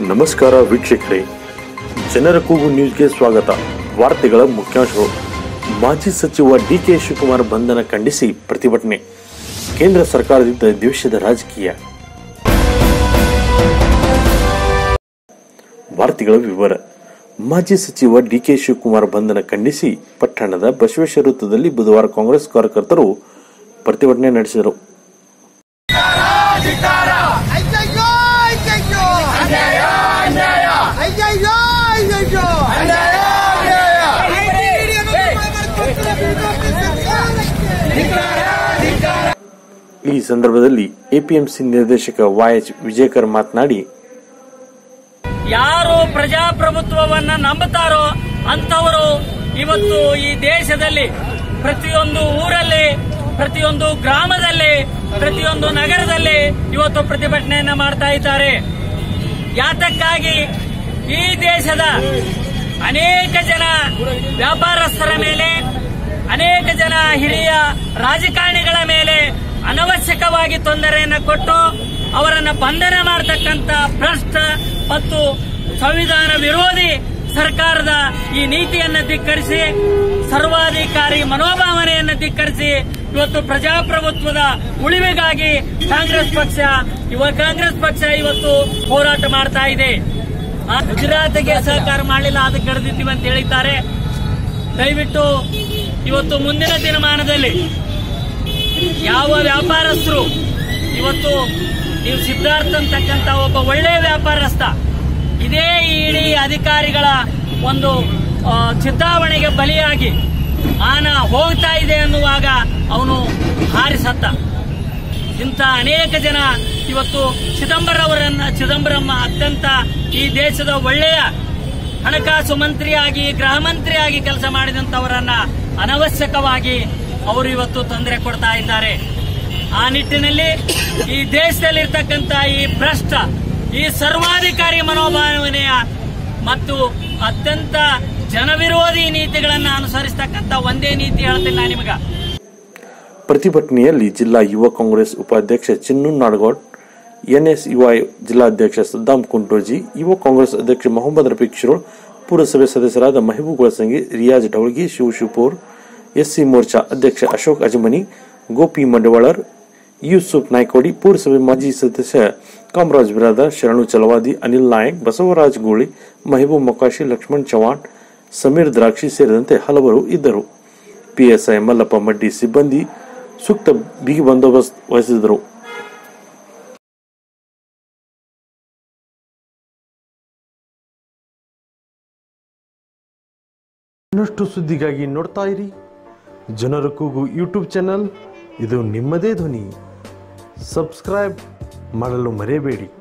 ನಮಸ್ಕಾರ ವೀಕ್ಷಕರೇ ಜನರ ಕೂಗು ನ್ಯೂಸ್ಗೆ ಸ್ವಾಗತ ವಾರ್ತೆಗಳ ಮುಖ್ಯಾಂಶಗಳು ಮಾಜಿ ಸಚಿವ ಡಿಕೆ ಶಿವಕುಮಾರ್ ಬಂಧನ ಖಂಡಿಸಿ ಪ್ರತಿಭಟನೆ ಕೇಂದ್ರ ಸರ್ಕಾರದಿಂದ ದ್ವೇಷದ ರಾಜಕೀಯ ವಾರ್ತೆಗಳ ವಿವರ ಮಾಜಿ ಸಚಿವ ಡಿಕೆ ಶಿವಕುಮಾರ್ ಬಂಧನ ಖಂಡಿಸಿ ಪಟ್ಟಣದ ಬಸವೇಶ್ವರ ವೃತ್ತದಲ್ಲಿ ಬುಧವಾರ ಕಾಂಗ್ರೆಸ್ ಕಾರ್ಯಕರ್ತರು ಪ್ರತಿಭಟನೆ ನಡೆಸಿದರು ಅಯ್ಯಯ್ಯೋ ಅಯ್ಯಯ್ಯೋ ಅನ್ಯಾಯ ಅನ್ಯಾಯ ಅಯ್ಯಯ್ಯೋ ಅಯ್ಯಯ್ಯೋ ಅನ್ಯಾಯ ಈ ಸಂದರ್ಭದಲ್ಲಿ ಎಪಿಎಂಸಿ ನಿರ್ದೇಶಕ ವೈಎಚ್ ವಿಜಯಕರ್ ಮಾತನಾಡಿ ಯಾರು ಪ್ರಜಾಪ್ರಭುತ್ವವನ್ನ ನಂಬುತ್ತಾರೋ ಅಂತವರು ಇವತ್ತು ಈ ದೇಶದಲ್ಲಿ ಪ್ರತಿಯೊಂದು ಊರಲ್ಲಿ ಪ್ರತಿಯೊಂದು ಗ್ರಾಮದಲ್ಲಿ ಪ್ರತಿಯೊಂದು ನಗರದಲ್ಲಿ ಇವತ್ತು ಪ್ರತಿಭಟನೆಯನ್ನ ಮಾಡ್ತಾ ಇದ್ದಾರೆ ಯಾತಕ್ಕಾಗಿ ಈ ದೇಶದ ಅನೇಕ ಜನ ವ್ಯಾಪಾರಸ್ಥರ ಮೇಲೆ ಅನೇಕ ಜನ ಹಿರಿಯ ರಾಜಕಾರಣಿಗಳ ಮೇಲೆ ಅನವಶ್ಯಕವಾಗಿ ತೊಂದರೆಯನ್ನು ಕೊಟ್ಟು ಅವರನ್ನ ಬಂಧನ ಮಾಡತಕ್ಕಂತ ಭ್ರಷ್ಟ ಮತ್ತು ಸಂವಿಧಾನ ವಿರೋಧಿ ಸರ್ಕಾರದ ಈ ನೀತಿಯನ್ನು ಧಿಕ್ಕರಿಸಿ ಸರ್ವಾಧಿಕಾರಿ ಮನೋಭಾವನೆಯನ್ನು ಧಿಕ್ಕರಿಸಿ ಇವತ್ತು ಪ್ರಜಾಪ್ರಭುತ್ವದ ಉಳಿವಿಗಾಗಿ ಕಾಂಗ್ರೆಸ್ ಪಕ್ಷ ಇವ ಕಾಂಗ್ರೆಸ್ ಪಕ್ಷ ಇವತ್ತು ಹೋರಾಟ ಮಾಡ್ತಾ ಇದೆ ಆ ಗುಜರಾತ್ಗೆ ಸಹಕಾರ ಮಾಡಲಿಲ್ಲ ಅದಕ್ಕೆ ಕರೆದಿದ್ದೀವಿ ಅಂತ ಹೇಳಿದ್ದಾರೆ ದಯವಿಟ್ಟು ಇವತ್ತು ಮುಂದಿನ ದಿನಮಾನದಲ್ಲಿ ಯಾವ ವ್ಯಾಪಾರಸ್ಥರು ಇವತ್ತು ನೀವು ಸಿದ್ಧಾರ್ಥ ಅಂತಕ್ಕಂಥ ಒಬ್ಬ ಒಳ್ಳೆಯ ವ್ಯಾಪಾರಸ್ಥ ಇದೇ ಈ ಇಡೀ ಅಧಿಕಾರಿಗಳ ಒಂದು ಆ, ಚಿಂತಾವಣೆಗೆ ಬಲಿಯಾಗಿ ಆನ ಹೋಗ್ತಾ ಇದೆ ಅನ್ನುವಾಗ ಅವನು ಹಾರಿಸತ್ತ ಇಂಥ ಅನೇಕ ಜನ ಇವತ್ತು ಚಿದಂಬರಂ ಅವರನ್ನ ಚಿದಂಬರಂ ಅತ್ಯಂತ ಈ ದೇಶದ ಒಳ್ಳೆಯ ಹಣಕಾಸು ಮಂತ್ರಿಯಾಗಿ ಗೃಹ ಮಂತ್ರಿಯಾಗಿ ಕೆಲಸ ಮಾಡಿದಂತವರನ್ನ ಅನವಶ್ಯಕವಾಗಿ ಅವರು ಇವತ್ತು ತೊಂದರೆ ಕೊಡ್ತಾ ಇದ್ದಾರೆ ಆ ನಿಟ್ಟಿನಲ್ಲಿ ಈ ದೇಶದಲ್ಲಿರ್ತಕ್ಕಂಥ ಈ ಭ್ರಷ್ಟ ಈ ಸರ್ವಾಧಿಕಾರಿ ಮನೋಭಾವನೆಯ ಮತ್ತು ಅತ್ಯಂತ ಜನವಿರೋಧಿ ನೀತಿಗಳನ್ನ ಅನುಸರಿಸ್ತಕ್ಕಂಥ ಒಂದೇ ನೀತಿ ಹೇಳ್ತೀನಿ ನಾನು ನಿಮಗ ಪ್ರತಿಭಟನೆಯಲ್ಲಿ ಜಿಲ್ಲಾ ಯುವ ಕಾಂಗ್ರೆಸ್ ಉಪಾಧ್ಯಕ್ಷ ಚಿನ್ನು ನಾಡಗೌಡ್ ಎನ್ಎಸ್ಯುಐ ಜಿಲ್ಲಾಧ್ಯಕ್ಷ ಸದ್ದಾಂ ಕುಂಟೋಜಿ ಯುವ ಕಾಂಗ್ರೆಸ್ ಅಧ್ಯಕ್ಷ ಮೊಹಮ್ಮದ್ ರಫೀಕ್ ಶಿರೋಳ್ ಪುರಸಭೆ ಸದಸ್ಯರಾದ ಮೆಹಬೂಬ್ ಗುಳಸಂಗಿ ರಿಯಾಜ್ ಢವಳ್ಗಿ ಶಿವ್ ಶಿವಪುರ್ ಎಸ್ಸಿ ಮೋರ್ಚಾ ಅಧ್ಯಕ್ಷ ಅಶೋಕ್ ಅಜಮನಿ ಗೋಪಿ ಮಂಡವಾಳರ್ ಯೂಸುಫ್ ನಾಯ್ಕೋಡಿ ಪುರಸಭೆ ಮಾಜಿ ಸದಸ್ಯ ಕಾಮರಾಜ್ ಬಿರಾದರ್ ಶರಣು ಚಲವಾದಿ ಅನಿಲ್ ನಾಯಕ್ ಬಸವರಾಜ್ ಗೋಳಿ ಮೆಹಬೂಬ್ ಮೊಕಾಶಿ ಲಕ್ಷ್ಮಣ್ ಚವಾಣ್ ಸಮೀರ್ ದ್ರಾಕ್ಷಿ ಸೇರಿದಂತೆ ಹಲವರು ಇದ್ದರು ಪಿಎಸ್ಐ ಮಲ್ಲಪ್ಪ ಮಡ್ಡಿ ಸಿಬ್ಬಂದಿ ಸೂಕ್ತ ಬಿಗಿ ಬಂದೋಬಸ್ತ್ ವಹಿಸಿದರು ಇನ್ನಷ್ಟು ಸುದ್ದಿಗಾಗಿ ನೋಡ್ತಾ ಇರಿ ಜನರ ಕೂಗು ಯೂಟ್ಯೂಬ್ ಚಾನಲ್ ಇದು ನಿಮ್ಮದೇ ಧ್ವನಿ ಸಬ್ಸ್ಕ್ರೈಬ್ ಮಾಡಲು ಮರೆಯಬೇಡಿ